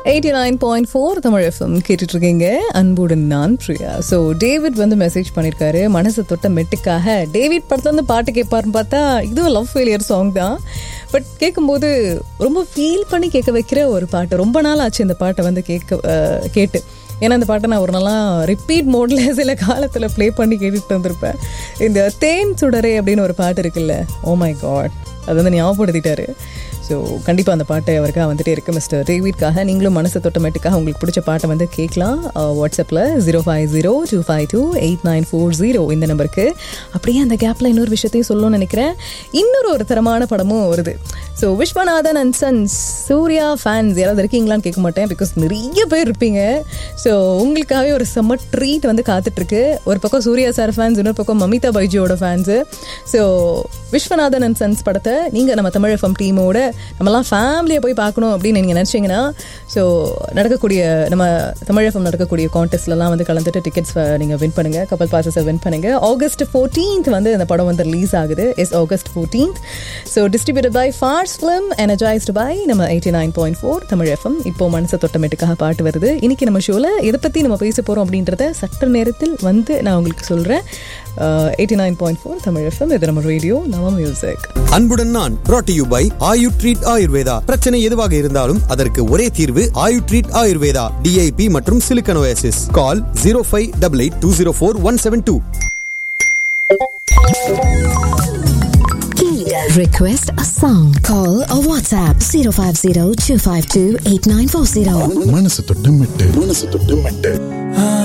Eighty nine point four Tamil FM கேட்டுட்டு இருக்கீங்க அன்புடன் நான் பிரியா ஸோ டேவிட் வந்து மெசேஜ் பண்ணியிருக்காரு மனசு தொட்ட மெட்டுக்காக டேவிட் படத்துல இருந்து பாட்டு கேட்பாருன்னு பார்த்தா இதுவும் லவ் ஃபெயிலியர் சாங் தான் பட் கேட்கும்போது ரொம்ப ஃபீல் பண்ணி கேட்க வைக்கிற ஒரு பாட்டு ரொம்ப நாள் ஆச்சு இந்த பாட்டை வந்து கேட்க அஹ், கேட்டு ஏன்னா இந்த பாட்டை நான் ஒரு நாளாக ரிப்பீட் மோடில் சில காலத்தில் ப்ளே பண்ணி கேட்டுட்டு வந்திருப்பேன் இந்த தேன் சுடரே அப்படின்னு ஒரு பாட்டு இருக்குல்ல ஓ மை காட் அது வந்து ஞாபகப்படுத்திட்டாரு ஸோ கண்டிப்பாக அந்த பாட்டு அவருக்காக வந்துட்டே இருக்கு மிஸ்டர் டேவிட்காக நீங்களும் மனசு தொட்டமேட்டுக்காக உங்களுக்கு பிடிச்ச பாட்டை வந்து கேட்கலாம் வாட்ஸ்அப்பில் zero five zero two five two eight nine four zero இந்த நம்பருக்கு அப்படியே அந்த கேப்பில் இன்னொரு விஷயத்தையும் சொல்லணும்னு நினைக்கிறேன் இன்னொரு ஒரு தரமான படமும் வருது so Viswanathan and sons Suriya fans யாராவது இருக்கீங்களான்னு கேட்க மாட்டேன் பிகாஸ் நிறைய பேர் இருப்பீங்க ஸோ உங்களுக்காகவே ஒரு செம்ம ட்ரீட் வந்து காத்துட்ருக்கு ஒரு பக்கம் சூர்யா சார் ஃபேன்ஸ் இன்னொரு பக்கம் மமிதா பைஜியோட fans so Viswanathan and sons படத்தை நீங்கள் நம்ம தமிழ் எஃப்எம் டீமோட நம்மலாம் ஃபேமிலியை போய் பார்க்கணும் அப்படின்னு நீங்கள் நினச்சிங்கன்னா ஸோ நடக்கக்கூடிய நம்ம தமிழ் எஃப்எம் நடக்கக்கூடிய கான்டெஸ்ட்லலாம் வந்து கலந்துட்டு டிக்கெட்ஸ் நீங்கள் வின் பண்ணுங்கள் கப்பல் பாசஸை வின் பண்ணுங்கள் ஆகஸ்ட் ஃபோர்டீன்த் வந்து இந்த படம் வந்து ரிலீஸ் ஆகுது yes August fourteenth so distributed by Phars film energised by நம்ம eighty nine point four Tamil FM இப்போ மனசை தொட்டமேட்டுக்காக பாட்டு வருது இன்னைக்கு நம்ம ஷோவில் எதை பற்றி நம்ம பேச போகிறோம் அப்படின்றத சட்ட நேரத்தில் வந்து நான் உங்களுக்கு சொல்கிறேன் eighty nine point four Tamil FM இது நம்ம ரேடியோ நம்ம மியூசிக் அன்புடன் நான் brought to you by Ayu treat Ayurveda பிரச்சனை எதுவாக இருந்தாலும் அதற்கு ஒரே தீர்வு ஆயு ட்ரீட் ஆயுர்வேதா டிஐபி மற்றும் சிலிக்கனோசிஸ் call zero five double eight two zero four one seven two Request a song. Call or WhatsApp 050 252 8940. மனசு தொட்டு மெட்டு மனசு தொட்டு மெட்டு